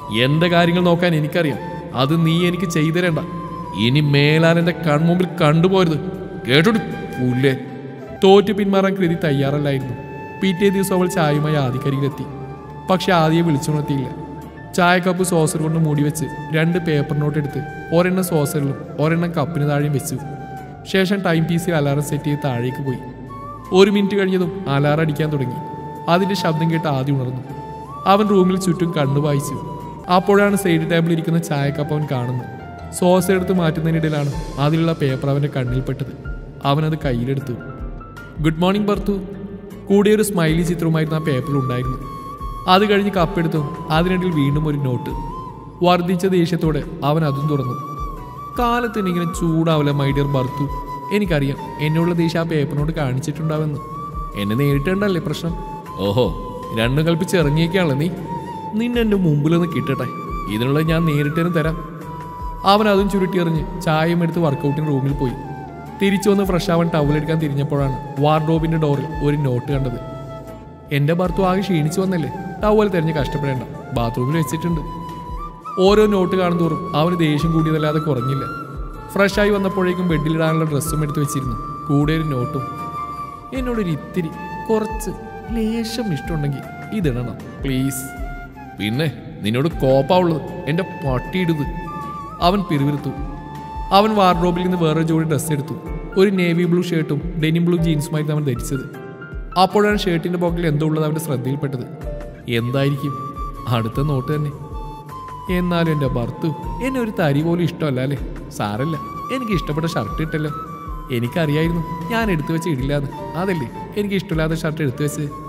എന്റെ കാര്യങ്ങൾ നോക്കാൻ എനിക്കറിയാം അത് നീ എനിക്ക് ചെയ്തു തരേണ്ട ഇനി മേലാൽ എന്റെ കൺമുമ്പിൽ കണ്ടുപോരുത് കേട്ടോടി പുല്ലേ തോറ്റു പിന്മാറാൻ കൃതി തയ്യാറല്ലായിരുന്നു പിറ്റേ ദിവസം അവൾ ചായയുമായി ആദിക്കരികിലെത്തി പക്ഷെ ആദിയെ വിളിച്ചുണർത്തിയില്ല ചായക്കപ്പ് സോസർ കൊണ്ട് മൂടി വെച്ച് രണ്ട് പേപ്പർ നോട്ട് എടുത്ത് ഒരെണ്ണം സോസറിലും ഒരെണ്ണം കപ്പിന് താഴെയും വെച്ചു ശേഷം ടൈം പീസിൽ അലാറം സെറ്റ് ചെയ്ത് താഴേക്ക് പോയി ഒരു മിനിറ്റ് കഴിഞ്ഞതും അലാറം അടിക്കാൻ തുടങ്ങി അതിന്റെ ശബ്ദം കേട്ട് ആദ്യം ഉണർന്നു അവൻ റൂമിൽ ചുറ്റും കണ്ണു വായിച്ചു അപ്പോഴാണ് സൈഡ് ടേബിളിൽ ഇരിക്കുന്ന ചായക്കപ്പ് അവൻ കാണുന്നത് സോസ് എടുത്ത് മാറ്റുന്നതിനിടയിലാണ് അതിലുള്ള പേപ്പർ അവന്റെ കണ്ണിൽപ്പെട്ടത് അവനത് കയ്യിലെടുത്തു ഗുഡ് മോർണിംഗ് ബർത്തു കൂടെ ഒരു സ്മൈലി ചിത്രവുമായിരുന്നു ആ പേപ്പറിൽ ഉണ്ടായിരുന്നു അത് കഴിഞ്ഞ് കപ്പെടുത്തു അതിനിടയിൽ വീണ്ടും ഒരു നോട്ട് വർദ്ധിച്ച ദേഷ്യത്തോടെ അവൻ അതും തുറന്നു കാലത്തിന് ഇങ്ങനെ ചൂടാവില്ല മൈ ഡിയർ ബർത്തു എനിക്കറിയാം എന്നോടുള്ള ദേഷ്യം ആ പേപ്പറിനോട് കാണിച്ചിട്ടുണ്ടാവുമെന്ന് എന്നെ നേരിട്ടുണ്ടല്ലേ പ്രശ്നം ഓഹോ രണ്ടും കൽപ്പിച്ച് ഇറങ്ങിയേക്കാണല്ലോ നീ നിന്നെ എൻ്റെ മുമ്പിലൊന്ന് കിട്ടട്ടെ ഇതിനുള്ള ഞാൻ നേരിട്ടേനും തരാം അവൻ അതും ചുരുട്ടിയെറിഞ്ഞ് ചായയും എടുത്ത് വർക്കൗട്ടിന് റൂമിൽ പോയി തിരിച്ചു വന്ന് ഫ്രഷ് ആവാൻ ടവലെടുക്കാൻ തിരിഞ്ഞപ്പോഴാണ് വാർഡ്രോബിന്റെ ഡോറിൽ ഒരു നോട്ട് കണ്ടത് എന്റെ ഭർത്തു ആകെ ക്ഷീണിച്ചു വന്നല്ലേ ടവൽ തെരഞ്ഞ് കഷ്ടപ്പെടേണ്ട ബാത്റൂമിൽ വെച്ചിട്ടുണ്ട് ഓരോ നോട്ട് കാണുന്തോറും അവന് ദേഷ്യം കൂടിയതല്ലാതെ കുറഞ്ഞില്ല ഫ്രഷായി വന്നപ്പോഴേക്കും ബെഡിലിടാനുള്ള ഡ്രസ്സും എടുത്ത് വെച്ചിരുന്നു കൂടെ ഒരു നോട്ടും എന്നോടൊരു ഇത്തിരി കുറച്ച് ലേശം ഇഷ്ടമുണ്ടെങ്കിൽ ഇതിടണം പ്ലീസ് പിന്നെ നിന്നോട് കോപ്പാവുള്ളത് എൻ്റെ പട്ടിയിടുത് അവൻ പിറുവിരുത്തു അവൻ വാർഡ്രോബിൽ നിന്ന് വേറൊരു ജോഡി ഡ്രസ്സ് എടുത്തു ഒരു നേവി ബ്ലൂ ഷർട്ടും ഡെനിം ബ്ലൂ ജീൻസുമായിരുന്നു അവൻ ധരിച്ചത് അപ്പോഴാണ് ഷർട്ടിന്റെ പോക്കറ്റിൽ എന്തോ ഉള്ളത് അവന്റെ ശ്രദ്ധയിൽപ്പെട്ടത് എന്തായിരിക്കും അടുത്ത നോട്ട് തന്നെ എന്നാലും എൻ്റെ ഭർത്തു എന്നെ ഒരു തരി പോലും ഇഷ്ടമല്ല അല്ലേ സാരല്ല എനിക്ക് ഇഷ്ടപ്പെട്ട ഷർട്ട് ഇട്ടല്ലോ എനിക്കറിയായിരുന്നു ഞാൻ എടുത്തു വെച്ച് ഇടില്ലാന്ന് അതല്ലേ എനിക്ക് ഇഷ്ടമില്ലാത്ത ഷർട്ട് എടുത്തു വെച്ച്